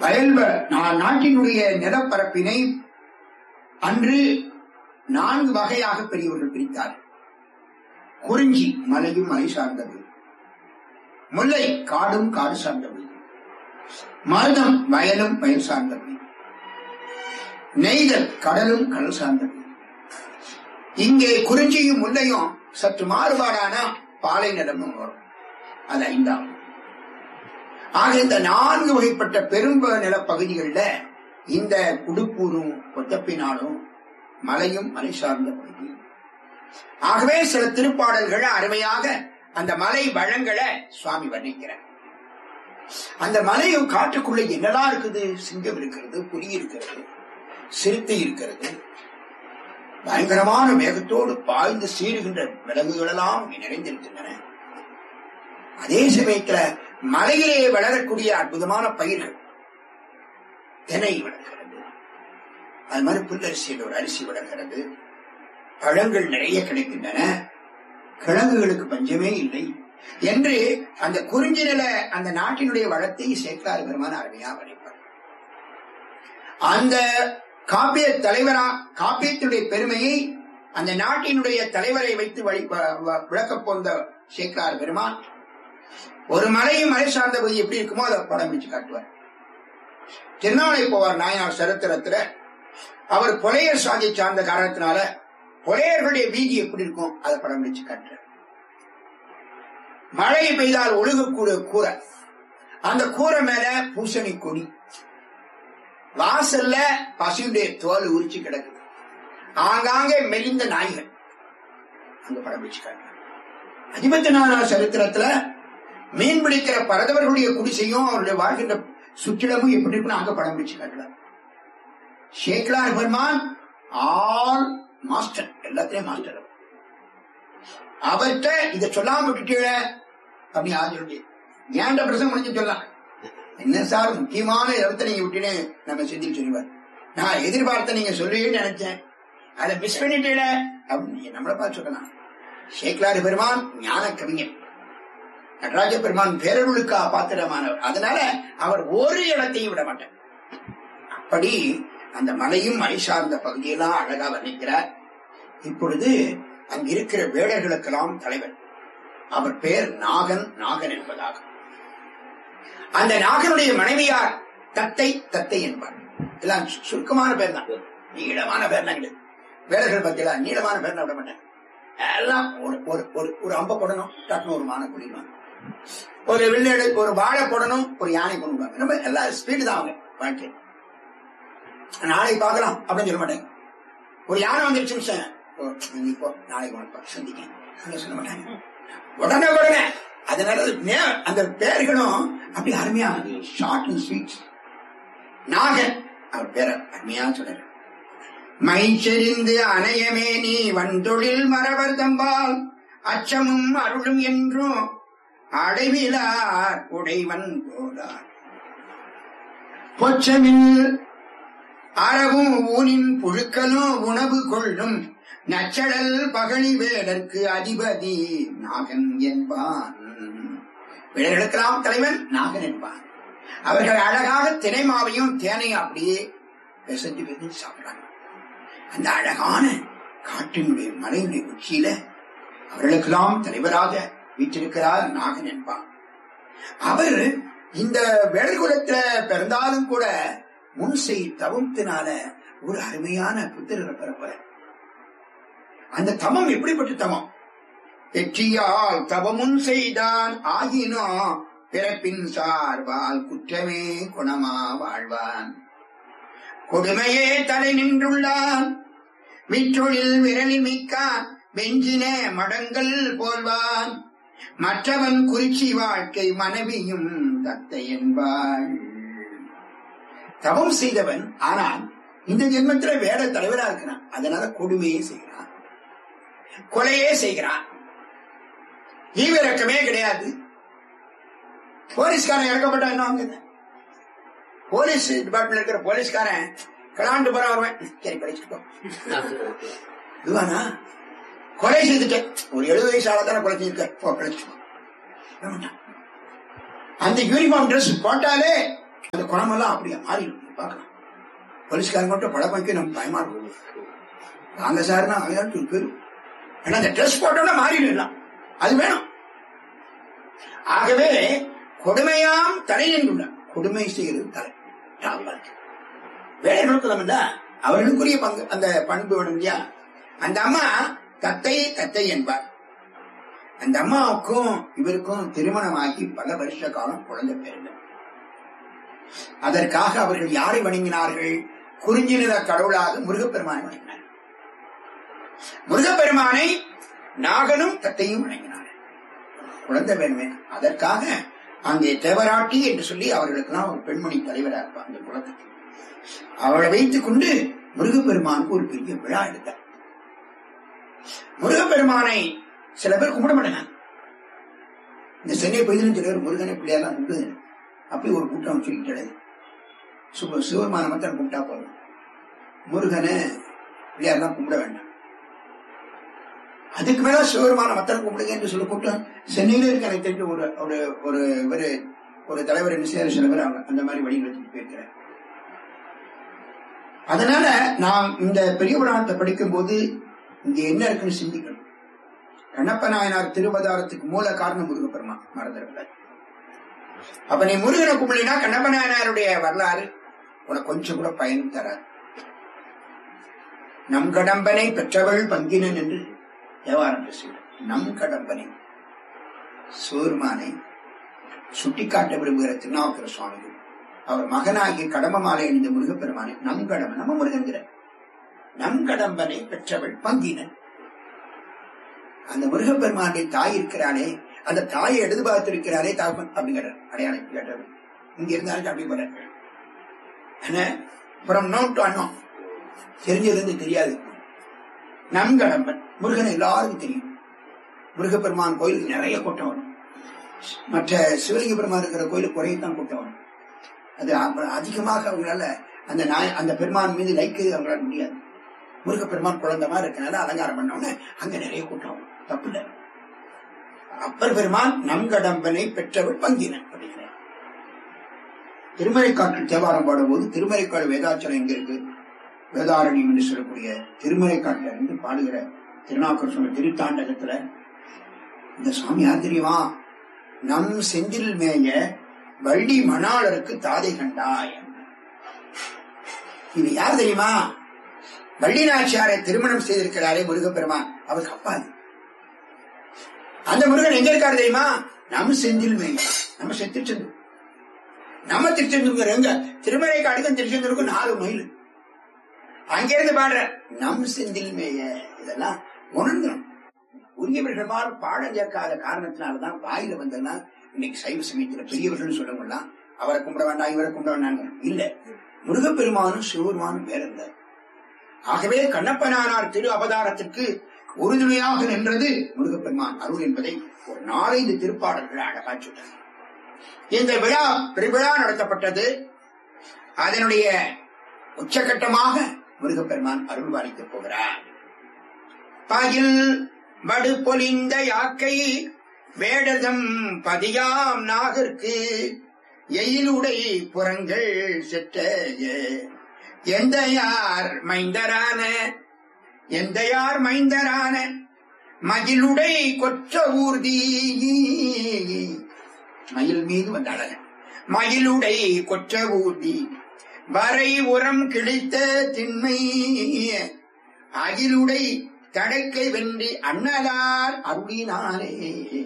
வயல் வ- நா- நாட்டினுடைய நிலப்பரப்பினை அன்று நான்கு வகையாக பெரியவர்கள் பிரித்தார் குறிஞ்சி மலையும் மலை சார்ந்தது முல்லை காடும் காடு சார்ந்தது மருதம் வயலும் வயல் சார்ந்தது நெய்தல் கடலும் கடல் சார்ந்தது இங்கே குறிஞ்சியும் முல்லையும் சற்று மாறுபாடான பாலை நிலமும் வரும் அது ஐந்தாம் ஆக இந்த நான்கு வகைப்பட்ட பெரும்ப நிலப்பகுதிகளில் இந்த குடுப்பூரும் கொத்தப்பினாலும் மலையும் மலை சார்ந்த பகுதி ஆகவே சில திருப்பாடல்கள் அருமையாக அந்த மலை வளங்களை சுவாமி வர்ணிக்கிறார் அந்த மலையும் காட்டுக்குள்ள என்னெல்லாம் இருக்குது சிங்கம் இருக்கிறது புலி இருக்கிறது சிறுத்தை இருக்கிறது பயங்கரமான வேகத்தோடு பாய்ந்து சீறுகின்ற விலங்குகள் எல்லாம் இங்கே நிறைந்திருக்கின்றன அதே சமயத்துல மலையிலே வளரக்கூடிய அற்புதமான பயிர்கள் தினை வளர்கிறது அது மாதிரி புல்லரிசியில் ஒரு அரிசி வளர்கிறது பழங்கள் நிறைய கிடைக்கின்றன கிழங்குகளுக்கு பஞ்சமே இல்லை என்று அந்த குறிஞ்சி நில அந்த நாட்டினுடைய வளத்தை சேக்கலாறு பெருமான அருமையா வரைப்பார் அந்த காப்பிய தலைவரா காப்பியத்தினுடைய பெருமையை அந்த நாட்டினுடைய தலைவரை வைத்து வழி வ- வ- விளக்கப் போந்த சேக்கலார் பெருமான் ஒரு மலையும் மலை சார்ந்த பகுதி எப்படி இருக்குமோ அதை படம் வச்சு காட்டுவார் திருநாளை போவார் நாயனார் சரித்திரத்துல அவர் புலையர் சாதியை சார்ந்த காரணத்தினால புலையர்களுடைய வீதி எப்படி இருக்கும் அதை படம் வச்சு காட்டுறார் மழை பெய்தால் ஒழுகக்கூடிய கூரை அந்த கூரை மேல பூசணி கொடி வாசல்ல பசுடைய தோல் உரிச்சு கிடக்குது ஆங்காங்கே மெலிந்த நாய்கள் அங்க படம் வச்சு காட்டுறார் அதிபத்தினான சரித்திரத்துல மீன் பிடிக்கிற பரதவர்களுடைய குடிசையும் அவருடைய வாழ்கின்ற சுற்றிடமும் எப்படி இருக்குன்னு அங்க படம் பிடிச்சு காட்டுறார் ஷேக்லார் பெருமான் ஆல் மாஸ்டர் எல்லாத்தையும் மாஸ்டர் அவர். அவர்கிட்ட இத சொல்லாம விட்டுட்டீங்க அப்படின்னு யாரும் சொல்லி ஏன்ட பிரசங்கம் முடிஞ்சு சொல்லலாம் என்ன சார் முக்கியமான இடத்த நீங்க விட்டுனே நம்ம சிந்திக்க சொல்லுவார் நான் எதிர்பார்த்த நீங்க சொல்லுவீங்கன்னு நினைச்சேன் அதை மிஸ் பண்ணிட்டீங்க அப்படின்னு நீங்க நம்மளை பார்த்து சொல்லலாம் ஷேக்லார் பெருமான் ஞான கவிஞர் நடராஜ பெருமான் பேரருளுக்கா பாத்திரமானவர் அதனால அவர் ஒரு இடத்தையும் விட மாட்டார் அப்படி அந்த மலையும் மலை சார்ந்த பகுதியெல்லாம் அழகா வர்ணிக்கிறார் இப்பொழுது அங்க இருக்கிற வேடர்களுக்கெல்லாம் தலைவர் அவர் பெயர் நாகன் நாகன் என்பதாகும் அந்த நாகனுடைய மனைவியார் தத்தை தத்தை என்பார் எல்லாம் சு- சுருக்கமான பேர் தான் நீளமான பேர் தான் கிடையாது வேடர்கள் பத்தியா நீளமான பேர் விட மாட்டேன் எல்லாம் ஒரு ஒரு ஒரு ஒரு அம்ப போடணும் டக்குனு ஒரு மான குடிவாங்க ஒரு வில்லெடு ஒரு வாழை போடணும் ஒரு யானை கொண்டு வாங்க ரொம்ப எல்லா ஸ்பீடு தான் அவங்க வாழ்க்கை நாளை பார்க்கலாம் அப்படின்னு சொல்ல மாட்டேன் ஒரு யானை வந்துருச்சு மிஸ்டர். ஓ, நீ போ நாளைக்கு உனக்கு சந்திக்க அப்படின்னு சொல்ல மாட்டாங்க உடனே உடனே அதனால அது நே- அந்த பேர்களும் அப்படி அருமையா ஷார்ட் அண்ட் ஸ்வீட் நாகன் அவர் பேர அருமையா சொல்றாரு மைச்செறிந்து அணையமே நீ வந்தொழில் மரவர் தம்பால் அச்சமும் அருளும் என்றும் அடைவிலார் உடைவன் போலார் பொச்சமில் அறவும் ஊனின் புழுக்களும் உணவு கொள்ளும் நச்சடல் பகழி வேடற்கு அதிபதி நாகன் என்பான் வேடர்களுக்கெல்லாம் தலைவன் நாகன் என்பான் அவர்கள் அழகாக தினைமாவையும் தேனையும் அப்படியே பிசைஞ்சு பிசைஞ்சு சாப்பிடுறாங்க அந்த அழகான காட்டினுடைய மலையினுடைய உச்சியில அவர்களுக்கெல்லாம் தலைவராக வீற்றிருக்கிறார் நாகன் என்பான் அவர் இந்த வேடகுலத்துல பிறந்தாலும் கூட முன்சை தவத்தினால ஒரு அருமையான புத்திரரை பிறப்ப அந்த தமம் எப்படிப்பட்ட தமம் வெற்றியால் தவமுன் செய்தான் ஆகினோ பிறப்பின் சார்பால் குற்றமே குணமா வாழ்வான் கொடுமையே தலை நின்றுள்ளான் மிற்றொழில் விரலில் மிக்கான் வெஞ்சின மடங்கள் போல்வான் மற்றவன் குறிச்சி வாழ்க்கை மனைவியும் தத்தை என்பாள் தவம் செய்தவன் ஆனால் இந்த ஜென்மத்துல வேட தலைவரா இருக்கிறான் அதனால கொடுமையே செய்கிறான் கொலையே செய்கிறான் ஈவிரக்கமே கிடையாது போலீஸ்காரன் இறக்கப்பட்டா என்ன வாங்குது போலீஸ் டிபார்ட்மெண்ட் இருக்கிற போலீஸ்காரன் கலாண்டு போற வருவேன் சரி படிச்சுட்டு போ இதுவானா கொலை செய்துட்டேன் ஒரு எழுபது வயசு ஆள தானே கொலை செய்திருக்க போ கழிச்சு போ. வேண்டாம். அந்த யூனிஃபார்ம் Dress போட்டாலே அந்த குணமெல்லாம் அப்படியே மாறிடும் பார்க்கலாம் போலீஸ்காரங்க மட்டும் படம் வைக்க நம்ம பயமா இருக்கும் வாங்க சார்னா அவையாட்டு போயிடும் ஏன்னா அந்த ட்ரெஸ் போட்டோம்னா மாறிடலாம் அது வேணும் ஆகவே கொடுமையாம் தலை நின்றுள்ள கொடுமை செய்கிறது தலை ஞாபகம் இருக்கு. வேலைகளுக்கு நம்ம அவர்களுக்குரிய பங்கு அந்த பண்பு வேணும் இல்லையா அந்த அம்மா தத்தை தத்தை என்பார் அந்த அம்மாவுக்கும் இவருக்கும் திருமணமாகி பல வருஷ காலம் குழந்தை பிறந்த அதற்காக அவர்கள் யாரை வணங்கினார்கள் குறிஞ்சி நிற கடவுளாக முருகப்பெருமானை வணங்கினார் முருகப்பெருமானை நாகனும் தத்தையும் வணங்கினார் குழந்தை வேணுமே அதற்காக அங்கே தேவராட்டி என்று சொல்லி அவர்களுக்கெல்லாம் ஒரு பெண்மணி தலைவராக இருப்பார் அந்த குலத்துக்கு அவளை வைத்துக் கொண்டு முருகப்பெருமானுக்கு ஒரு பெரிய விழா எடுத்தார் முருகப்பெருமானை சில பேர் கும்பிட மாட்டாங்க இந்த சென்னை பகுதியிலும் சில பேர் முருகனை பிள்ளையெல்லாம் கும்பிடுது அப்படி ஒரு கூட்டம் சொல்லிட்டு சுப சிவமான மாத்திரம் கும்பிட்டா போதும் முருகனை பிள்ளையாரெல்லாம் கும்பிட வேண்டாம் அதுக்கு மேல சிவபெருமான மத்தம் கும்பிடுங்க என்று சொல்லி கூட்டம் சென்னையில இருக்க எனக்கு தெரிஞ்ச ஒரு ஒரு ஒரு இவரு ஒரு தலைவர் என்ன செய்யற சில பேர் அவங்க அந்த மாதிரி வழி நடத்திட்டு போயிருக்கிறார் அதனால நாம் இந்த பெரிய புராணத்தை படிக்கும் போது இங்க என்ன இருக்குன்னு சிந்திக்கணும் கண்ணப்ப நாயனார் திருவதாரத்துக்கு மூல காரணம் முருகப்பெருமான் மறந்துடக்கூடாது அப்ப நீ முருகனை கும்பிடா கண்ணப்ப நாயனாருடைய வரலாறு உனக்கு கொஞ்சம் கூட பயன் தராது நம் கடம்பனை பெற்றவள் பங்கினன் என்று தேவாரம் பேசுகிறார் நம் கடம்பனை சோர்மானை சுட்டிக்காட்ட விரும்புகிற திருநாவுக்கர சுவாமிகள் அவர் மகனாகிய கடம்ப மாலை அணிந்த முருகப்பெருமானை நம் கடம்பன் நம்ம முருகன்கிற நம் கடம்பனை பெற்றவள் பங்கினன் அந்த முருகப்பெருமானுடைய தாய் இருக்கிறானே அந்த தாயை எழுது பார்த்திருக்கிறாரே தாப்பன் அப்படிங்கிறார் அடையாளம் கேட்டார் இங்க இருந்தாலும் அப்படி போறாரு என்ன அப்புறம் நோட் அண்ணம் தெரிஞ்சது தெரியாது நம் கடம்பன் முருகன் எல்லாருக்கும் தெரியும் முருகப்பெருமான் கோயிலுக்கு நிறைய கூட்டம் வரும் மற்ற சிவலிங்க பெருமான் இருக்கிற கோயிலுக்கு குறையத்தான் கூட்டம் வரும் அது அப்புறம் அதிகமாக அவங்களால அந்த நாய் அந்த பெருமான் மீது லைக்கு அவங்களால முடியாது முருகப்பெருமான் குழந்தை மாதிரி இருக்கனால அலங்காரம் பண்ணோன்னு அங்க நிறைய கூட்டம் வரும் தப்பு இல்லை அப்பர் பெருமான் நம் கடம்பனை பெற்றவள் பங்கினன் அப்படிங்கிறார் திருமறைக்காட்டில் தேவாரம் பாடும்போது திருமறைக்காடு வேதாச்சலம் எங்க இருக்கு வேதாரண்யம் என்று சொல்லக்கூடிய திருமறைக்காட்டில இருந்து பாடுகிற திருநாக்கர் சொன்ன திருத்தாண்டகத்துல இந்த சுவாமி யார் தெரியுமா நம் செந்தில் மேய வள்ளி மணாளருக்கு தாதை கண்டாய் இது யார் தெரியுமா வள்ளி நாச்சியாரை திருமணம் செய்திருக்கிறாரே முருகப்பெருமான் அவருக்கு அப்பா அது. அந்த முருகன் எங்க இருக்காரு தெரியுமா நம் செந்தில் மேய நம்ம செத்திருச்செந்தூர் நம்ம திருச்செந்தூர் எங்க திருமலை காடுக்கும் திருச்செந்தூருக்கும் நாலு மைல் அங்கிருந்து பாடுற நம் செந்தில் மேய இதெல்லாம் உணர்ந்தோம் உரியவர்கள் மாதிரி பாடம் கேட்காத காரணத்தினாலதான் வாயில வந்ததுன்னா இன்னைக்கு சைவ சமயத்துல பெரியவர்கள் சொல்லலாம் அவரை கும்பிட வேண்டாம் இவரை கும்பிட வேண்டாம் இல்ல முருகப்பெருமானும் சிவபெருமானும் வேற இருந்தார் ஆகவே கண்ணப்பனானார் திரு அவதாரத்திற்கு உறுதுணையாக நின்றது முருகப்பெருமான் அருள் என்பதை ஒரு நாலைந்து திருப்பாடல்கள் அழகா சொன்னார் இந்த விழா பெருவிழா நடத்தப்பட்டது அதனுடைய உச்சகட்டமாக முருகப்பெருமான் அருள் பாலிக்கப் போகிறார் பயில் வடு பொலிந்த யாக்கை வேடதம் பதியாம் நாகர்க்கு எயிலுடை புறங்கள் செற்ற எந்த யார் மைந்தரான எந்த யார் மைந்தரான மகிழுடை கொற்ற ஊர்தி மயில் மீது வந்த அழகன் மயிலுடை கொற்ற ஊர்தி வரை உரம் கிழித்த திண்மை அகிலுடை தடைக்கை வென்றி அண்ணலார் அருளினாலே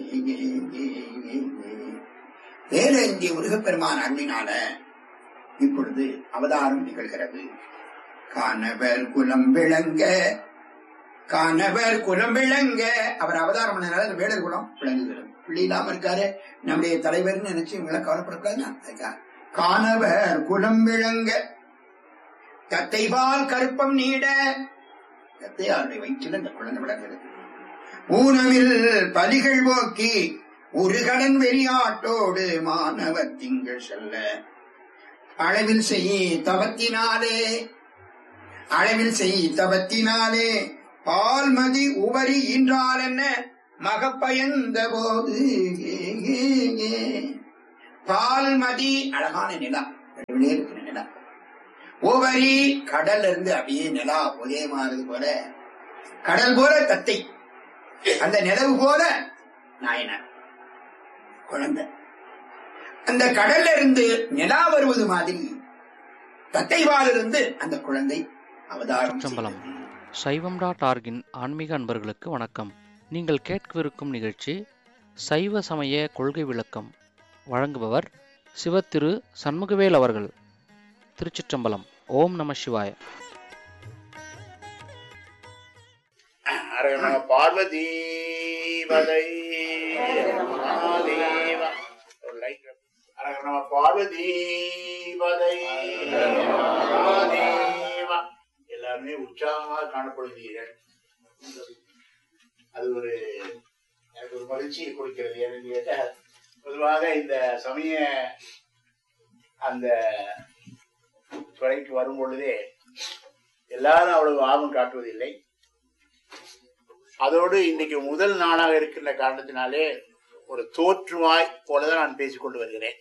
வேற இங்கே முருகப்பெருமான் அருளினால இப்பொழுது அவதாரம் நிகழ்கிறது காணவர் குலம் விளங்க காணவர் குலம் விளங்க அவர் அவதாரம் பண்ணனால அந்த வேடர் குலம் விளங்குகிறது பிள்ளை இல்லாம இருக்காரு நம்முடைய தலைவர்னு நினைச்சு இவங்களை கவலைப்படக்கூடாது காணவர் குலம் விளங்க தத்தைவால் கருப்பம் நீட தத்தையாருடைய வயிற்றில் அந்த குழந்தை விளங்குகிறது ஊனவில் பலிகள் போக்கி ஒரு கடன் வெறியாட்டோடு மாணவர் திங்கள் செல்ல அளவில் செய் தவத்தினாலே அளவில் செய் தவத்தினாலே பால்மதி உவரி ஈன்றால் என்ன மகப்பயந்த போது பால்மதி அழகான நிலா வெறுமனே இருக்கிற நிலா ஓவரி கடல்ல இருந்து அப்படியே நிலா உதயமானது போல கடல் போல தத்தை அந்த நிலவு போல நாயனார் குழந்தை அந்த கடல்ல இருந்து நிலா வருவது மாதிரி தத்தைவாலிருந்து அந்த குழந்தை அவதாரம் சம்பளம் செய்தது. சைவம் டாட் ஆர்கின் ஆன்மீக அன்பர்களுக்கு வணக்கம் நீங்கள் கேட்கவிருக்கும் நிகழ்ச்சி சைவ சமய கொள்கை விளக்கம் வழங்குபவர் சிவத்திரு சண்முகவேல் அவர்கள் திருச்சிற்றம்பலம் ஓம் நம சிவாய அரகண பார்வதி வதை மகாதேவ ஒரு லைட் அரகண பார்வதி வதை மகாதேவ எல்லாருமே உற்சாகமாக காணப்படுகிறீர்கள் அது ஒரு எனக்கு ஒரு மகிழ்ச்சியை கொடுக்கிறது ஏன்னு கேட்டா பொதுவாக இந்த சமய அந்த துறைக்கு வரும் பொழுதே எல்லாரும் அவ்வளவு ஆர்வம் காட்டுவதில்லை அதோடு இன்னைக்கு முதல் நாளாக இருக்கின்ற காரணத்தினாலே ஒரு தோற்றுவாய் போலதான் நான் பேசிக் கொண்டு வருகிறேன்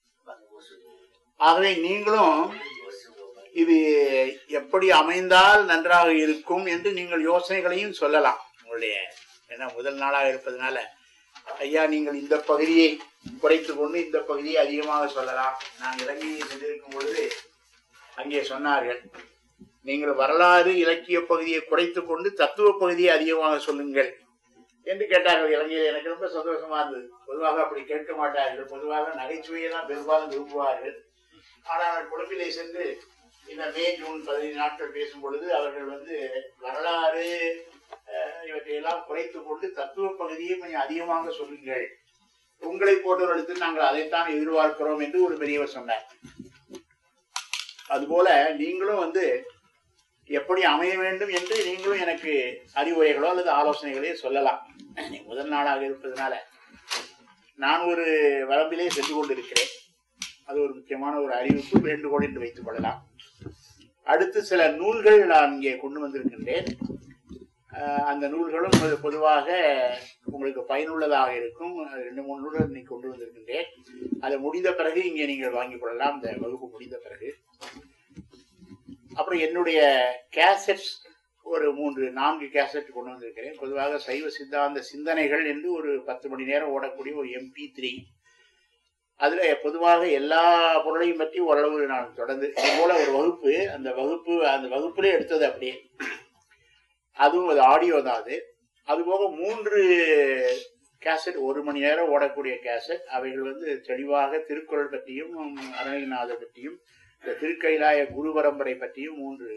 ஆகவே நீங்களும் இது எப்படி அமைந்தால் நன்றாக இருக்கும் என்று நீங்கள் யோசனைகளையும் சொல்லலாம் உங்களுடைய ஏன்னா முதல் நாளாக இருப்பதனால ஐயா நீங்கள் இந்த பகுதியை குறைத்துக் கொண்டு இந்த பகுதியை அதிகமாக சொல்லலாம் நான் இலங்கையை சென்றிருக்கும் பொழுது அங்கே சொன்னார்கள் நீங்கள் வரலாறு இலக்கிய பகுதியை குறைத்துக் கொண்டு தத்துவ பகுதியை அதிகமாக சொல்லுங்கள் என்று கேட்டார்கள் இலங்கையில் எனக்கு ரொம்ப சந்தோஷமா இருந்தது பொதுவாக அப்படி கேட்க மாட்டார்கள் பொதுவாக நகைச்சுவையை தான் பெரும்பாலும் விரும்புவார்கள் ஆனால் கொழும்பிலே சென்று இந்த மே ஜூன் பதினைந்து நாட்கள் பேசும் பொழுது அவர்கள் வந்து வரலாறு அஹ், இவற்றையெல்லாம் குறைத்துக் கொண்டு தத்துவ பகுதியை கொஞ்சம் அதிகமாக சொல்லுங்கள் உங்களை போன்றவர்களுக்கு நாங்கள் அதைத்தான் எதிர்பார்க்கிறோம் என்று ஒரு பெரியவர் சொன்னார் அதுபோல நீங்களும் வந்து எப்படி அமைய வேண்டும் என்று நீங்களும் எனக்கு அறிவுரைகளோ அல்லது ஆலோசனைகளோ சொல்லலாம் நீ முதல் நாளாக இருப்பதனால நான் ஒரு வரம்பிலே சென்று கொண்டிருக்கிறேன் அது ஒரு முக்கியமான ஒரு அறிவிப்பு வேண்டுகோள் என்று வைத்துக் கொள்ளலாம் அடுத்து சில நூல்கள் நான் இங்கே கொண்டு வந்திருக்கின்றேன் அஹ் அந்த நூல்களும் பொது- பொதுவாக உங்களுக்கு பயனுள்ளதாக இருக்கும் அது ரெண்டு மூணு நூல்கள் இன்னைக்கு கொண்டு வந்திருக்கின்றேன் அது முடிந்த பிறகு இங்கே நீங்கள் வாங்கிக் கொள்ளலாம் இந்த வகுப்பு முடிந்த பிறகு அப்புறம் என்னுடைய கேசட்ஸ் ஒரு மூன்று நான்கு கேசட் கொண்டு வந்திருக்கிறேன் பொதுவாக சைவ சித்தாந்த சிந்தனைகள் என்று ஒரு பத்து மணி நேரம் ஓடக்கூடிய ஒரு எம்பி த்ரீ அதுல பொதுவாக எல்லா பொருளையும் பற்றி ஓரளவு நான் தொடர்ந்து இது போல ஒரு வகுப்பு அந்த வகுப்பு அந்த வகுப்புல எடுத்தது அப்படியே அதுவும் அது ஆடியோ தான் அது அதுபோக மூன்று கேசட் ஒரு மணி நேரம் ஓடக்கூடிய கேசட் அவைகள் வந்து தெளிவாக திருக்குறள் பற்றியும் அருணகிரிநாதர் பற்றியும் இந்த திருக்கைலாய குரு பரம்பரை பற்றியும் மூன்று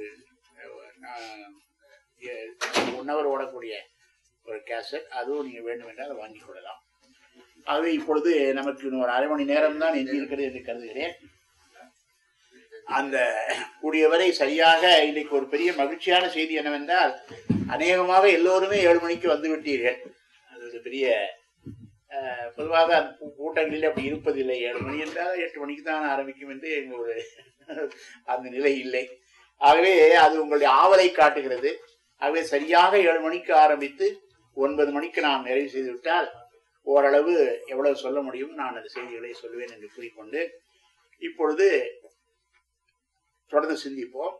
ஒன் ஹவர் ஓடக்கூடிய ஒரு கேசட் அதுவும் நீங்க வேண்டும் என்றால் அதை வாங்கிக் கொள்ளலாம் ஆகவே இப்பொழுது நமக்கு இன்னும் ஒரு அரை மணி நேரம் தான் எஞ்சி இருக்கிறது என்று கருதுகிறேன் அந்த கூடியவரை சரியாக இன்னைக்கு ஒரு பெரிய மகிழ்ச்சியான செய்தி என்னவென்றால் அநேகமாக எல்லோருமே ஏழு மணிக்கு வந்து விட்டீர்கள் அது ஒரு பெரிய அஹ், பொதுவாக அந்த கூ- கூட்டங்களில் அப்படி இருப்பதில்லை ஏழு மணி என்றால் எட்டு மணிக்கு தான் ஆரம்பிக்கும் என்று எங்க ஒரு அந்த நிலை இல்லை ஆகவே அது உங்களுடைய ஆவலை காட்டுகிறது ஆகவே சரியாக ஏழு மணிக்கு ஆரம்பித்து ஒன்பது மணிக்கு நாம் நிறைவு செய்து விட்டால் ஓரளவு எவ்வளவு சொல்ல முடியும் நான் அந்த செய்திகளை சொல்லுவேன் என்று கூறிக்கொண்டு இப்பொழுது தொடர்ந்து சிந்திப்போம்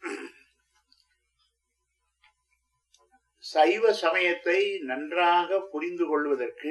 சைவ சமயத்தை நன்றாக புரிந்து கொள்வதற்கு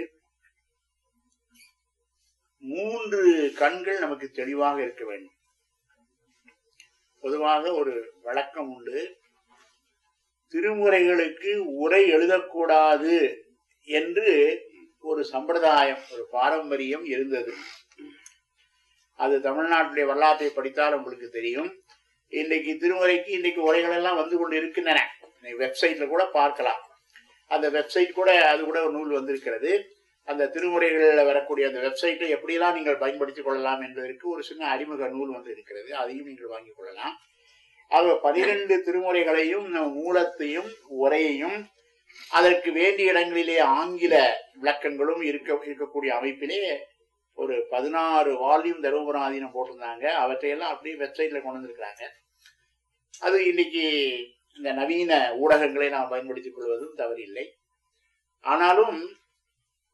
மூன்று கண்கள் நமக்கு தெளிவாக இருக்க வேண்டும் பொதுவாக ஒரு வழக்கம் உண்டு திருமுறைகளுக்கு உரை எழுதக்கூடாது என்று ஒரு சம்பிரதாயம் ஒரு பாரம்பரியம் இருந்தது அது தமிழ்நாட்டுடைய வரலாற்றை படித்தால் உங்களுக்கு தெரியும் இன்னைக்கு திருமுறைக்கு இன்னைக்கு உரைகள் எல்லாம் வந்து கொண்டு இருக்கின்றன வெப்சைட்ல கூட பார்க்கலாம் அந்த வெப்சைட் கூட அது கூட ஒரு நூல் வந்திருக்கிறது அந்த திருமுறைகளில் வரக்கூடிய அந்த வெப்சைட்டை எப்படியெல்லாம் நீங்கள் பயன்படுத்திக் கொள்ளலாம் என்பதற்கு ஒரு சின்ன அறிமுக நூல் வந்து இருக்கிறது அதையும் நீங்கள் வாங்கிக் கொள்ளலாம் ஆக பனிரெண்டு திருமுறைகளையும் நம் மூலத்தையும் உரையையும் அதற்கு வேண்டிய இடங்களிலே ஆங்கில விளக்கங்களும் இருக்க இருக்கக்கூடிய அமைப்பிலே ஒரு பதினாறு வால்யூம் தருமபுராதீனம் போட்டிருந்தாங்க அவற்றையெல்லாம் அப்படியே வெப்சைட்ல கொண்டு வந்திருக்கிறாங்க அது இன்னைக்கு இந்த நவீன ஊடகங்களை நாம் பயன்படுத்திக் கொள்வதும் தவறில்லை ஆனாலும்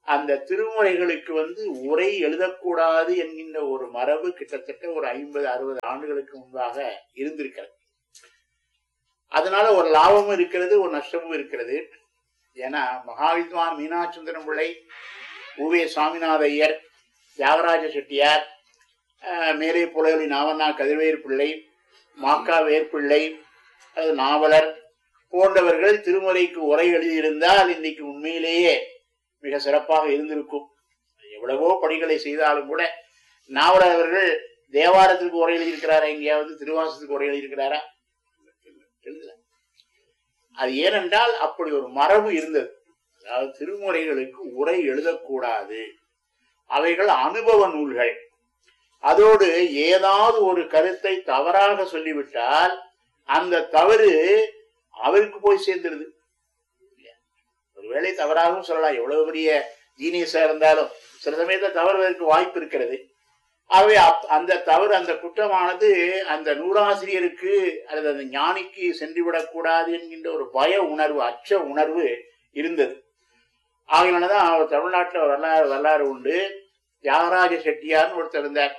அந்த திருமுறைகளுக்கு வந்து உரை எழுதக்கூடாது என்கின்ற ஒரு மரபு கிட்டத்தட்ட ஒரு ஐம்பது அறுபது ஆண்டுகளுக்கு முன்பாக இருந்திருக்கிறது அதனால ஒரு லாபமும் இருக்கிறது ஒரு நஷ்டமும் இருக்கிறது ஏன்னா மகாவித்வான் மீனாட்சுந்தரம் பிள்ளை உவே சுவாமிநாத ஐயர் தியாகராஜ செட்டியார் அஹ், மேலே புலையொலி நாவண்ணா கதிர்வேர் பிள்ளை மாக்கா வேர்பிள்ளை அது நாவலர் போன்றவர்கள் திருமுறைக்கு உரை எழுதியிருந்தால் இன்னைக்கு உண்மையிலேயே மிக சிறப்பாக இருந்திருக்கும் எவ்வளவோ பணிகளை செய்தாலும் கூட நாவலர் அவர்கள் தேவாரத்திற்கு உரை எழுதியிருக்கிறாரா எங்கேயாவது திருவாசத்துக்கு உரை எழுதியிருக்கிறாரா எழுதல அது ஏனென்றால் அப்படி ஒரு மரபு இருந்தது அதாவது திருமுறைகளுக்கு உரை எழுதக்கூடாது அவைகள் அனுபவ நூல்கள் அதோடு ஏதாவது ஒரு கருத்தை தவறாக சொல்லிவிட்டால் அந்த தவறு அவருக்கு போய் சேர்ந்துருது ஒருவேளை தவறாகவும் சொல்லலாம் எவ்வளவு பெரிய ஜீனியஸா இருந்தாலும் சில சமயத்துல தவறுவதற்கு வாய்ப்பு இருக்கிறது ஆகவே அப்- அந்த தவறு அந்த குற்றமானது அந்த நூலாசிரியருக்கு அல்லது அந்த ஞானிக்கு சென்றுவிடக் கூடாது என்கின்ற ஒரு பய உணர்வு அச்ச உணர்வு இருந்தது ஆகையினாலதான் அவர் தமிழ்நாட்டுல வரலாறு வரலாறு உண்டு தியாகராஜ செட்டியார்னு ஒருத்தர் இருந்தார்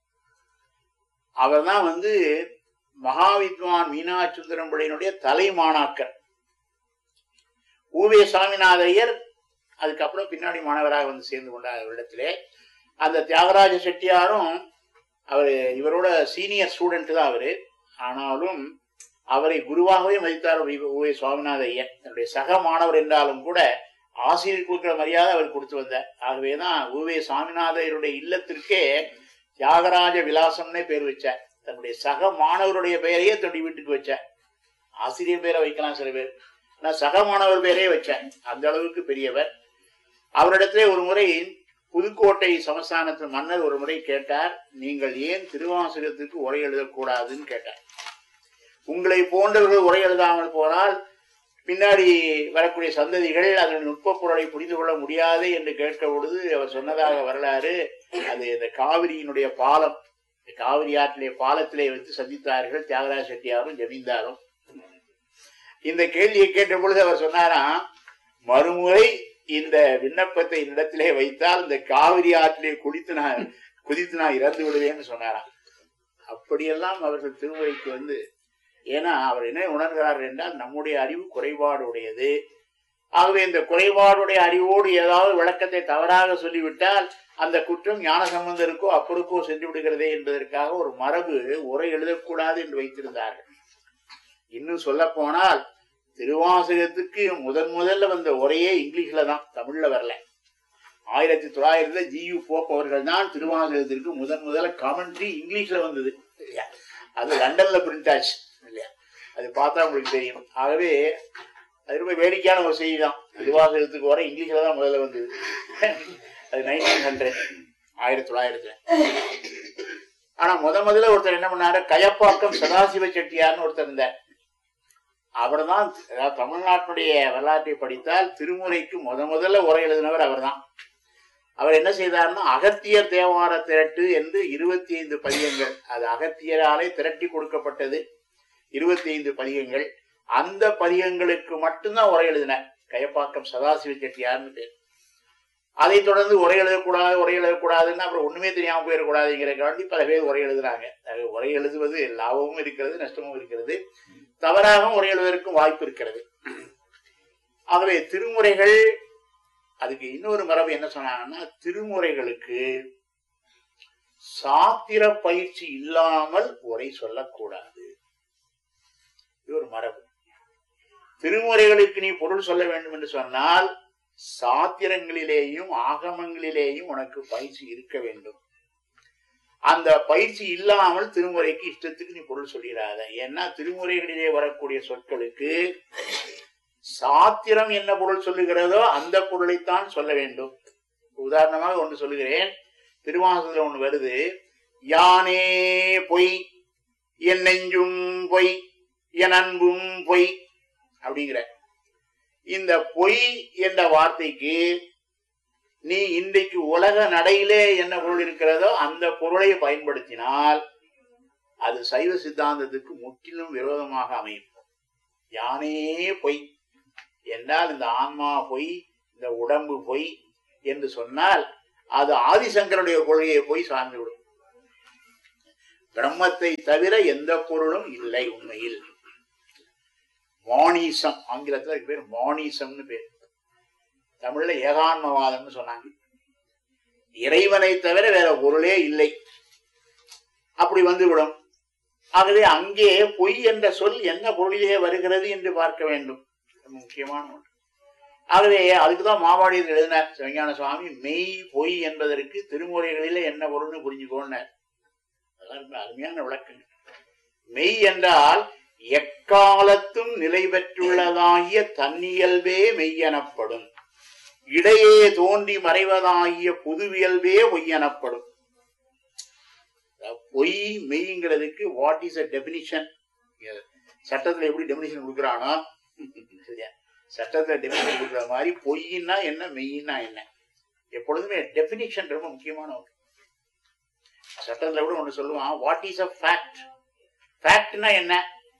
அவர் தான் வந்து மகாவித்வான் மீனாட்சுந்தரம் பிள்ளையினுடைய தலைமாணாக்கர் ஊவே சாமிநாத ஐயர் அதுக்கப்புறம் பின்னாடி மாணவராக வந்து சேர்ந்து கொண்டார் அவரிடத்திலே அந்த தியாகராஜ செட்டியாரும் அவர் இவரோட சீனியர் ஸ்டூடெண்ட் தான் அவரு ஆனாலும் அவரை குருவாகவே மதித்தார் ஊவே சுவாமிநாத ஐயர் தன்னுடைய சக மாணவர் என்றாலும் கூட ஆசிரியர் கொடுக்கிற மரியாதை அவர் கொடுத்து வந்தார் ஆகவேதான் ஊவே சாமிநாதையருடைய இல்லத்திற்கே தியாகராஜ விலாசம்னே பேர் வச்சார் தன்னுடைய சக மாணவருடைய பெயரையே தன்னுடைய வீட்டுக்கு வச்சார் ஆசிரியர் பேரை வைக்கலாம் சில பேர் ஆனா சக மாணவர் பேரே வச்சார் அந்த அளவுக்கு பெரியவர் அவரிடத்திலே ஒரு முறை புதுக்கோட்டை சமஸ்தானத்து மன்னர் ஒரு முறை கேட்டார் நீங்கள் ஏன் திருவாசகத்துக்கு உரை எழுதக்கூடாதுன்னு கேட்டார் உங்களை போன்றவர்கள் உரை எழுதாமல் போனால் பின்னாடி வரக்கூடிய சந்ததிகள் அதன் நுட்ப பொருளை புரிந்து கொள்ள முடியாது என்று கேட்க பொழுது அவர் சொன்னதாக வரலாறு அது இந்த காவிரியினுடைய பாலம் இந்த காவிரி ஆற்றிலே பாலத்திலே வைத்து சந்தித்தார்கள் தியாகராஜ செட்டியாரும் ஜமீன்தாரும் இந்த கேள்வியை கேட்ட பொழுது அவர் சொன்னாராம் மறுமுறை இந்த விண்ணப்பத்தை என்னிடத்திலே வைத்தால் இந்த காவிரி ஆற்றிலே குடித்து நான் குதித்து நான் இறந்து விடுவேன்னு சொன்னாராம் அப்படியெல்லாம் அவர்கள் திருமுறைக்கு வந்து ஏன்னா அவர் என்ன உணர்கிறார் என்றால் நம்முடைய அறிவு குறைபாடு உடையது ஆகவே இந்த குறைபாடுடைய அறிவோடு ஏதாவது விளக்கத்தை தவறாக சொல்லிவிட்டால் அந்த குற்றம் ஞான சம்பந்தருக்கோ அப்பருக்கோ சென்று விடுகிறதே என்பதற்காக ஒரு மரபு உரை எழுதக்கூடாது என்று வைத்திருந்தார்கள் இன்னும் சொல்ல போனால் திருவாசகத்துக்கு முதன் முதல்ல வந்த உரையே இங்கிலீஷ்ல தான் தமிழ்ல வரல ஆயிரத்தி தொள்ளாயிரத்துல ஜியு போப் அவர்கள் தான் திருவாசகத்திற்கு முதன் முதல்ல கமெண்ட்ரி இங்கிலீஷ்ல வந்தது இல்லையா அது லண்டன்ல பிரிண்ட் ஆச்சு இல்லையா அது பார்த்தா உங்களுக்கு தெரியும் ஆகவே அது ரொம்ப வேடிக்கையான ஒரு செய்தி தான் திருவாசகத்துக்கு வர இங்கிலீஷ்ல தான் முதல்ல வந்தது அது நைன்டீன் ஹண்ட்ரட் ஆயிரத்தி தொள்ளாயிரத்துல ஆனா முத முதல்ல ஒருத்தர் என்ன பண்ணாரு கயப்பாக்கம் சதாசிவ செட்டியார்னு ஒருத்தர் இருந்தார் அவர் தான் தமிழ்நாட்டுடைய வரலாற்றை படித்தால் திருமுறைக்கு முத முதல்ல உரை எழுதினவர் அவர்தான் அவர் என்ன செய்தார்னா அகத்தியர் தேவார திரட்டு என்று இருபத்தி ஐந்து பதியங்கள் அது அகத்தியராலே திரட்டி கொடுக்கப்பட்டது இருபத்தி ஐந்து பதியங்கள் அந்த பதியங்களுக்கு மட்டும்தான் உரை எழுதினார் கயப்பாக்கம் சதாசிவ செட்டியார்னு பேர் அதை தொடர்ந்து உரை எழுதக்கூடாது உரை எழுதக்கூடாதுன்னு அப்புறம் ஒண்ணுமே தெரியாம போயிடக்கூடாதுங்கிறக்காண்டி பல பேர் உரை எழுதுறாங்க அது உரை எழுதுவது லாபமும் இருக்கிறது நஷ்டமும் இருக்கிறது தவறாகவும் உரை எழுதுவதற்கும் வாய்ப்பு இருக்கிறது ஆகவே திருமுறைகள் அதுக்கு இன்னொரு மரபு என்ன சொன்னாங்கன்னா திருமுறைகளுக்கு சாத்திர பயிற்சி இல்லாமல் உரை சொல்லக்கூடாது இது ஒரு மரபு திருமுறைகளுக்கு நீ பொருள் சொல்ல வேண்டும் என்று சொன்னால் சாத்திரங்களிலேயும் ஆகமங்களிலேயும் உனக்கு பயிற்சி இருக்க வேண்டும் அந்த பயிற்சி இல்லாமல் திருமுறைக்கு இஷ்டத்துக்கு நீ பொருள் சொல்லிடாத ஏன்னா திருமுறைகளிலே வரக்கூடிய சொற்களுக்கு சாத்திரம் என்ன பொருள் சொல்லுகிறதோ அந்த பொருளைத்தான் சொல்ல வேண்டும் உதாரணமாக ஒன்று சொல்லுகிறேன் திருவாசகத்துல ஒன்று வருது யானே பொய் என் நெஞ்சும் பொய் என் அன்பும் பொய் அப்படிங்கிற இந்த பொய் என்ற வார்த்தைக்கு நீ இன்றைக்கு உலக நடையிலே என்ன பொருள் இருக்கிறதோ அந்த பொருளை பயன்படுத்தினால் அது சைவ சித்தாந்தத்துக்கு முற்றிலும் விரோதமாக அமையும் யானே பொய் என்றால் இந்த ஆன்மா பொய் இந்த உடம்பு பொய் என்று சொன்னால் அது ஆதிசங்கருடைய கொள்கையை போய் சார்ந்துவிடும் பிரம்மத்தை தவிர எந்த பொருளும் இல்லை உண்மையில் மானிசம் ஆங்கிலத்துல அதுக்கு பேர் மானிசம்னு பேர் தமிழ்ல ஏகான்மவாதம்னு சொன்னாங்க இறைவனை தவிர வேற பொருளே இல்லை அப்படி வந்துவிடும் ஆகவே அங்கே பொய் என்ற சொல் என்ன பொருளிலே வருகிறது என்று பார்க்க வேண்டும் ரொம்ப முக்கியமான ஒன்று ஆகவே அதுக்குதான் மாவாடியில் எழுதினார் சிவஞான சுவாமி மெய் பொய் என்பதற்கு திருமுறைகளிலே என்ன பொருள்னு புரிஞ்சுக்கோன்னார் அதெல்லாம் ரொம்ப அருமையான விளக்கங்கள் மெய் என்றால் எக்காலத்தும் நிலை பெற்றுள்ளதாகிய தன்னியல்பே மெய்யெனப்படும் இடையே தோன்றி மறைவதாகிய புதுவியல்பே பொய்யெனப்படும் அதாவது பொய் மெய்ங்கிறதுக்கு வாட் இஸ் அ டெபினிஷன் சட்டத்துல எப்படி டெபினிஷன் கொடுக்குறானோ சரியா சட்டத்துல டெபினிஷன் கொடுக்குற மாதிரி பொய்னா என்ன மெய்னா என்ன எப்பொழுதுமே டெபினிஷன் ரொம்ப முக்கியமான ஒன்று சட்டத்துல கூட ஒண்ணு சொல்லுவான் வாட் இஸ் அ ஃபேக்ட் ஃபேக்ட்னா என்ன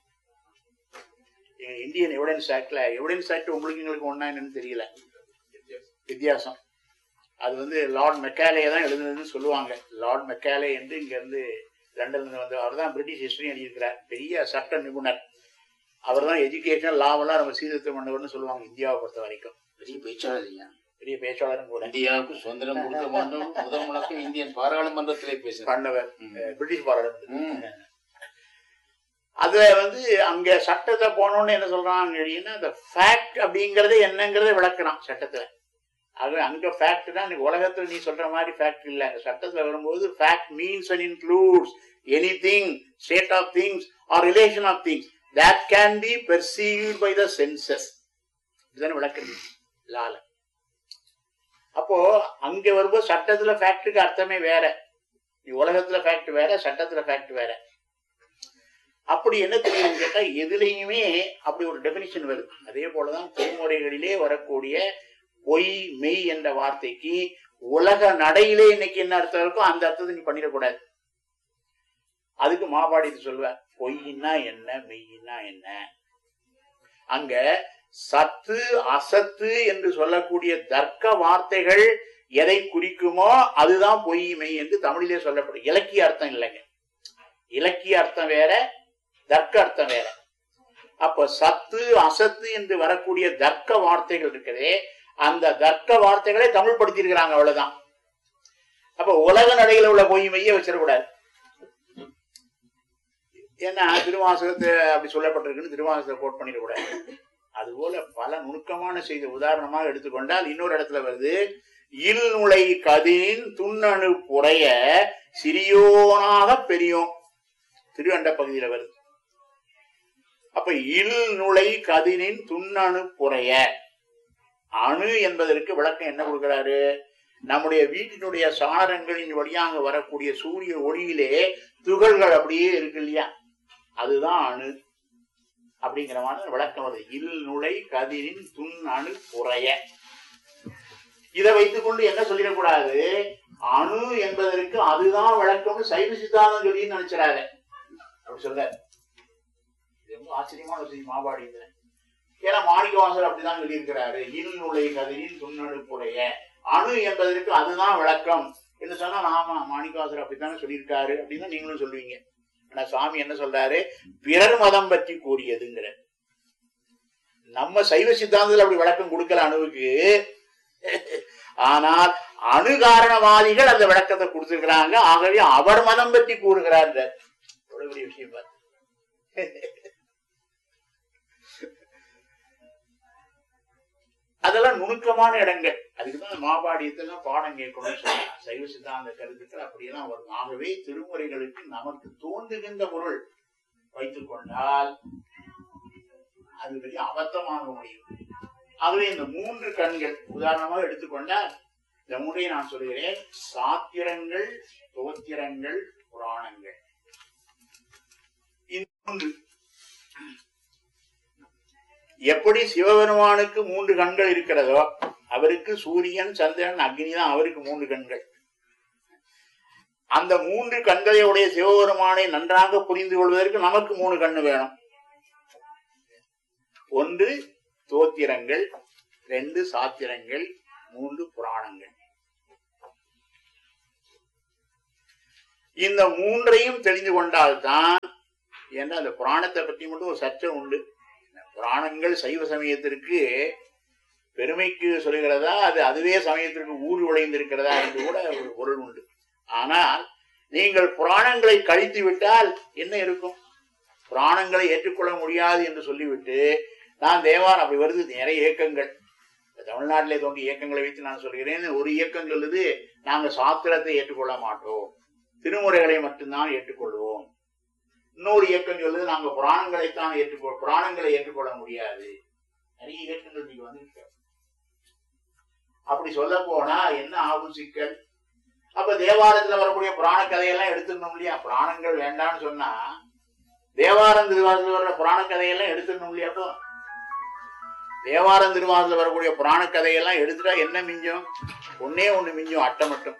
இந்தியன் எவிடன்ஸ் ஆக்ட்ல எவிடன்ஸ் ஆக்ட் உங்களுக்கு எங்களுக்கு ஒண்ணா என்னன்னு தெரியல வித்தியாசம் அது வந்து லார்ட் மெக்காலே தான் எழுதுனதுன்னு சொல்லுவாங்க லார்ட் மெக்காலே என்று இங்க இருந்து லண்டன்ல இருந்து வந்து அவர் தான் பிரிட்டிஷ் ஹிஸ்டரி எழுதியிருக்கிறார் பெரிய சட்ட நிபுணர் அவர் தான் எஜுகேஷன் லாவெல்லாம் நம்ம சீர்திருத்தம் பண்ணவர்னு சொல்லுவாங்க இந்தியாவை பொறுத்த வரைக்கும் பெரிய பேச்சாளர் ஐயா பெரிய பேச்சாளரும் கூட இந்தியாவுக்கு சுதந்திரம் கொடுக்க வேண்டும் முதல் முழக்கம் இந்தியன் பாராளுமன்றத்திலே பேசினார் பண்ணவர் ம். அஹ், பிரிட்டிஷ் பாராளுமன்றம் ம். அதுல வந்து அங்க சட்டத்தை போனோம்னு என்ன சொல்றாங்க அப்படின்னா அந்த ஃபேக்ட் அப்படிங்கறத என்னங்கறத விளக்குறான் சட்டத்துல அது அங்க ஃபேக்ட் தான் இன்னைக்கு உலகத்துல நீ சொல்ற மாதிரி ஃபேக்ட் இல்ல சட்டத்துல வரும்போது fact means and includes anything state of things or relation of things that can be perceived by the senses இதுதானே விளக்குறது லால அப்போ அங்க வரும்போது சட்டத்துல ஃபேக்டுக்கு அர்த்தமே வேற நீ உலகத்துல ஃபேக்ட் வேற சட்டத்துல ஃபேக்ட் வேற அப்படி என்ன தெரியும் கேட்டா எதுலையுமே அப்படி ஒரு டெபினிஷன் வருது அதே போலதான் திருமுறைகளிலே வரக்கூடிய பொய் மெய் என்ற வார்த்தைக்கு உலக நடையிலே இன்னைக்கு என்ன அர்த்தம் இருக்கோ அந்த அர்த்தத்தை நீ பண்ணிடக்கூடாது அதுக்கு மாபாடித்து சொல்லுவ பொய்னா என்ன மெய்னா என்ன அங்க சத்து அசத்து என்று சொல்லக்கூடிய தர்க்க வார்த்தைகள் எதை குறிக்குமோ அதுதான் பொய் மெய் என்று தமிழிலே சொல்லப்படும் இலக்கிய அர்த்தம் இல்லைங்க இலக்கிய அர்த்தம் வேற தர்க்க அர்த்தம் வேற அப்ப சத்து அசத்து என்று வரக்கூடிய தர்க்க வார்த்தைகள் இருக்குதே அந்த தர்க்க வார்த்தைகளை தமிழ் படுத்திருக்கிறாங்க அவ்வளவுதான் அப்ப உலக நடையில உள்ள பொய் மெய்ய வச்சிடக்கூடாது ஏன்னா திருவாசகத்தை அப்படி சொல்லப்பட்டிருக்குன்னு திருவாசகத்தை கோட் பண்ணிடக்கூடாது அதுபோல பல நுணுக்கமான செய்தி உதாரணமாக எடுத்துக்கொண்டால் இன்னொரு இடத்துல வருது இல் நுழை கதிரின் துண்ணணு புறைய சிறியோனாக பெரியோன் திருவண்ட பகுதியில வருது அப்ப இல் நுழை கதிரின் துண்ணணு புறைய அணு என்பதற்கு விளக்கம் என்ன கொடுக்கிறாரு நம்முடைய வீட்டினுடைய சாளரங்களின் வழியாக வரக்கூடிய சூரிய ஒளியிலே துகள்கள் அப்படியே இருக்கு இல்லையா அதுதான் அணு அப்படிங்கிற மாதிரி விளக்கம் வருது இல் நுழை கதிரின் துண் அணு புறைய இதை வைத்துக்கொண்டு என்ன சொல்லிடக்கூடாது அணு என்பதற்கு அதுதான் விளக்கம்னு சைவ சித்தாந்தம் சொல்லி நினைச்சிடாத அப்படி சொல்ற இது ரொம்ப ஆச்சரியமான ஒரு செய்தி மாபாடி இதுல. ஏன்னா மாணிக்கவாசர் அப்படிதான் சொல்லியிருக்கிறாரு இல் நுழை கதிரின் துண்ணணுப்புடைய அணு என்பதற்கு அதுதான் விளக்கம் என்று சொன்னா ஆமா மாணிக்கவாசர் அப்படித்தானே சொல்லியிருக்காரு அப்படின்னு தான் நீங்களும் சொல்லுவீங்க ஆனா சுவாமி என்ன சொல்றாரு பிறர் மதம் பற்றி கூறியதுங்கிற நம்ம சைவ சித்தாந்தத்துல அப்படி விளக்கம் கொடுக்கல அணுவுக்கு ஆனால் அணு காரணவாதிகள் அந்த விளக்கத்தை கொடுத்திருக்கிறாங்க ஆகவே அவர் மதம் பற்றி கூறுகிறார் எவ்வளவு பெரிய விஷயம் பாரு. அதெல்லாம் நுணுக்கமான இடங்கள் அதுக்குதான் மாபாடியத்தெல்லாம் பாடம் கேட்கணும்னு சொல்றாங்க சைவ சித்தாந்த கருத்துக்கள் அப்படியெல்லாம் வரும் ஆகவே திருமுறைகளுக்கு நமக்கு தோன்றுகின்ற பொருள் வைத்துக் கொண்டால் அது பெரிய அபத்தமாக முடியும் ஆகவே இந்த மூன்று கண்கள் உதாரணமாக எடுத்துக்கொண்டால் இந்த மூன்றையும் நான் சொல்கிறேன் சாத்திரங்கள் தோத்திரங்கள் புராணங்கள் இந்த மூன்று எப்படி சிவபெருமானுக்கு மூன்று கண்கள் இருக்கிறதோ அவருக்கு சூரியன் சந்திரன் அக்னி தான் அவருக்கு மூன்று கண்கள் அந்த மூன்று கண்களை உடைய சிவபெருமானை நன்றாக புரிந்து கொள்வதற்கு நமக்கு மூணு கண்ணு வேணும் ஒன்று தோத்திரங்கள் ரெண்டு சாத்திரங்கள் மூன்று புராணங்கள் இந்த மூன்றையும் தெரிந்து கொண்டால்தான் ஏன்னா அந்த புராணத்தை பற்றி மட்டும் ஒரு சர்ச்சை உண்டு புராணங்கள் சைவ சமயத்திற்கு பெருமைக்கு சொல்லுகிறதா அது அதுவே சமயத்திற்கு ஊர் விளைந்திருக்கிறதா என்று கூட ஒரு பொருள் உண்டு ஆனால் நீங்கள் புராணங்களை கழித்து விட்டால் என்ன இருக்கும் புராணங்களை ஏற்றுக்கொள்ள முடியாது என்று சொல்லிவிட்டு நான் தேவான் அப்படி வருது நிறைய இயக்கங்கள் இப்ப தமிழ்நாட்டிலே தோன்றிய இயக்கங்களை வைத்து நான் சொல்கிறேன் ஒரு இயக்கம் சொல்லுது நாங்க சாத்திரத்தை ஏற்றுக்கொள்ள மாட்டோம் திருமுறைகளை மட்டும்தான் ஏற்றுக்கொள்வோம் இன்னொரு இயக்கம் சொல்லுது நாங்க புராணங்களைத்தான் ஏற்றுக்கொள் புராணங்களை ஏற்றுக்கொள்ள முடியாது நிறைய இயக்கங்கள் நீங்க வந்து அப்படி சொல்ல போனா என்ன ஆகும் சிக்கல் அப்ப தேவாரத்துல வரக்கூடிய புராண கதையெல்லாம் எடுத்துடணும் இல்லையா புராணங்கள் வேண்டாம்னு சொன்னா தேவாரம் திருவாரத்துல வர்ற புராண கதையெல்லாம் எடுத்துடணும் இல்லையா அப்போ தேவாரம் திருவாரத்துல வரக்கூடிய புராண கதையெல்லாம் எடுத்துட்டா என்ன மிஞ்சும் ஒன்னே ஒண்ணு மிஞ்சும் அட்டை மட்டும்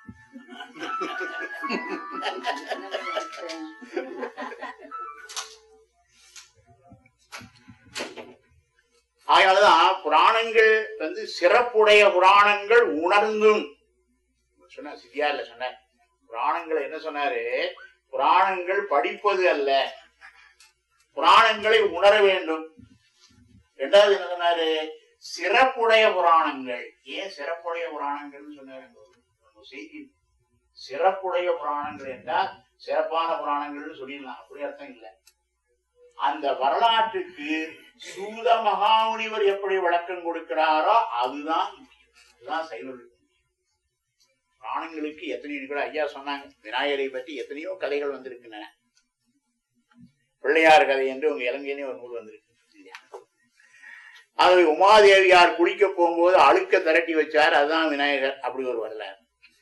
அதனாலதான் புராணங்கள் வந்து சிறப்புடைய புராணங்கள் உணர்ந்தும் சொன்ன சித்தியார்ல சொன்னார் புராணங்களை என்ன சொன்னாரு புராணங்கள் படிப்பது அல்ல புராணங்களை உணர வேண்டும் ரெண்டாவது என்ன சொன்னாரு சிறப்புடைய புராணங்கள் ஏன் சிறப்புடைய புராணங்கள்னு சொன்னாரு ஒரு செய்தி சிறப்புடைய புராணங்கள் என்றால் சிறப்பான புராணங்கள்னு சொல்லிடலாம் அப்படி அர்த்தம் இல்லை அந்த வரலாற்றுக்கு சூத மகாமுனிவர் எப்படி விளக்கம் கொடுக்கிறாரோ அதுதான் முக்கியம். அதுதான் சைவர்கள் புராணங்களுக்கு எத்தனையோ கூட ஐயா சொன்னாங்க விநாயகரை பற்றி எத்தனையோ கதைகள் வந்திருக்கின்றன பிள்ளையார் கதை என்று உங்க இலங்கையிலே ஒரு நூல் வந்திருக்கு இல்லையா? அது உமாதேவியார் குளிக்க போகும்போது அழுக்க திரட்டி வச்சார் அதுதான் விநாயகர் அப்படி ஒரு வரலாறு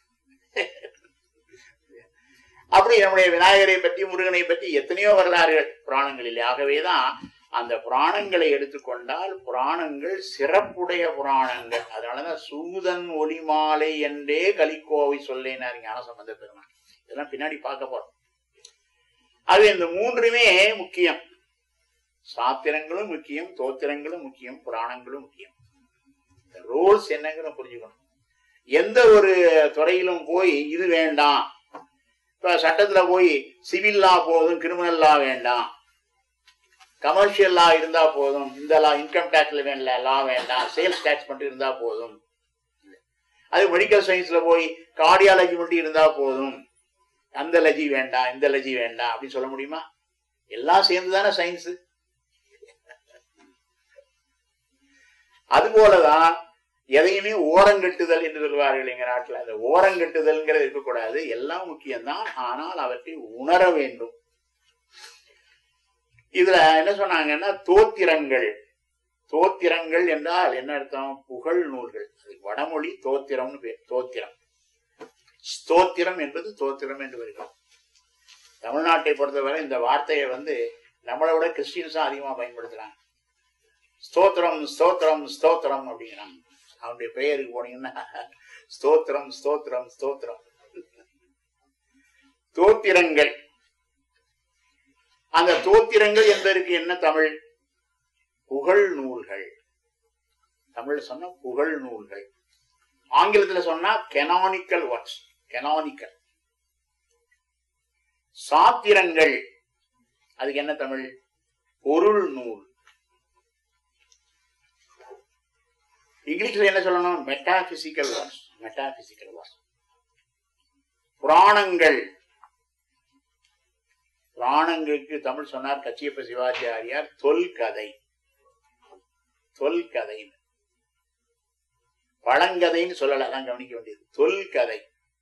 அப்படி நம்முடைய விநாயகரை பற்றி முருகனை பற்றி எத்தனையோ வரலாறுகள் புராணங்களில் ஆகவேதான் அந்த புராணங்களை எடுத்துக்கொண்டால் புராணங்கள் சிறப்புடைய புராணங்கள் அதனாலதான் சூதன் ஒளிமாலை என்றே கலிக்கோவை சொல்லேனார் ஞானசம்பந்த பெருமான் இதெல்லாம் பின்னாடி பார்க்க போறோம் அது இந்த மூன்றுமே முக்கியம் சாத்திரங்களும் முக்கியம் தோத்திரங்களும் முக்கியம் புராணங்களும் முக்கியம் ரோல்ஸ் என்னங்கிற புரிஞ்சுக்கணும் எந்த ஒரு துறையிலும் போய் இது வேண்டாம் இப்ப சட்டத்துல போய் சிவில் லா போதும் கிரிமினல் லா வேண்டாம் கமர்ஷியல் லா இருந்தா போதும் இந்த லா இன்கம் டேக்ஸ்ல வேணல லா வேண்டாம் சேல்ஸ் டேக்ஸ் மட்டும் இருந்தா போதும் அது மெடிக்கல் சயின்ஸ்ல போய் கார்டியாலஜி மட்டும் இருந்தா போதும் அந்த லஜி வேண்டாம் இந்த லஜி வேண்டாம் அப்படின்னு சொல்ல முடியுமா எல்லாம் சேர்ந்து தானே சயின்ஸ் அது போலதான் எதையுமே ஓரங்கட்டுதல் என்று சொல்வார்கள் எங்க நாட்டுல அந்த ஓரங்கட்டுதல்ங்கிறது இருக்கக்கூடாது எல்லாம் முக்கியம்தான் ஆனால் அவற்றை உணர வேண்டும் இதுல என்ன சொன்னாங்கன்னா தோத்திரங்கள் தோத்திரங்கள் என்றால் என்ன அர்த்தம் புகழ் நூல்கள் அது வடமொழி தோத்திரம்னு பேர் தோத்திரம் ஸ்தோத்திரம் என்பது தோத்திரம் என்று வருகிறது தமிழ்நாட்டை பொறுத்தவரை இந்த வார்த்தையை வந்து நம்மளை விட கிறிஸ்டியன்ஸ் தான் அதிகமா பயன்படுத்துறாங்க ஸ்தோத்திரம் ஸ்தோத்திரம் ஸ்தோத்திரம் அப்படிங்கிறாங்க அவனுடைய பெயருக்கு போனீங்கன்னா ஸ்தோத்திரம் ஸ்தோத்திரம் ஸ்தோத்திரம் தோத்திரங்கள் அந்த தோத்திரங்கள் என்பதற்கு என்ன தமிழ் புகழ் நூல்கள் தமிழ் சொன்னா புகழ் நூல்கள் ஆங்கிலத்துல சொன்னா கெனானிக்கல் ஒர்க்ஸ் கெனானிக்கல் சாத்திரங்கள் அதுக்கு என்ன தமிழ் பொருள் நூல் இங்கிலீஷ்ல என்ன சொல்லணும் மெட்டாபிசிக்கல் ஒர்க்ஸ் மெட்டாபிசிக்கல் ஒர்க்ஸ் புராணங்கள் புராணங்களுக்கு தமிழ் சொன்னார் கச்சியப்ப சிவாச்சாரியார் தொல்கதை தொல்கதை பழங்கதைன்னு சொல்லல அதான் கவனிக்க வேண்டியது தொல்கதை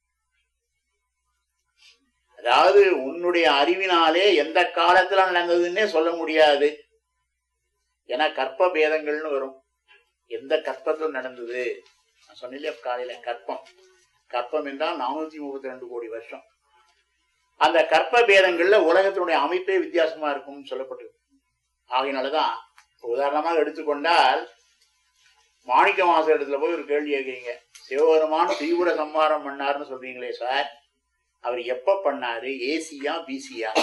அதாவது உன்னுடைய அறிவினாலே எந்த காலத்துல நடந்ததுன்னே சொல்ல முடியாது ஏன்னா கற்ப பேதங்கள்னு வரும் எந்த கற்பத்தில் நடந்தது நான் சொன்னேன் காலையில கற்பம் கற்பம் என்றால் நானூத்தி முப்பத்தி ரெண்டு கோடி வருஷம் அந்த கற்ப பேதங்கள்ல உலகத்தினுடைய அமைப்பே வித்தியாசமா இருக்கும்னு சொல்லப்பட்டிருக்கு ஆகையினாலதான் உதாரணமாக எடுத்துக்கொண்டால் மாணிக்க மாச இடத்துல போய் ஒரு கேள்வி கேட்குறீங்க சிவபெருமான் தீவிர சம்மாரம் பண்ணாருன்னு சொல்றீங்களே சார் அவர் எப்ப பண்ணாரு ஏசியா பிசியா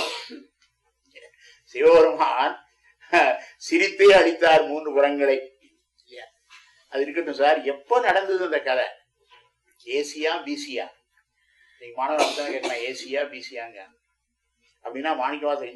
சிவபெருமான் சிரித்தே அளித்தார் மூன்று புறங்களை அது இருக்கட்டும் சார் எப்போ நடந்தது அந்த கதை ஏசியா பிசியா நீங்க மாணவர் அப்படிதான் கேட்கலாம் ஏசியா பிசியாங்க அப்படின்னா மாணிக்கவாசன்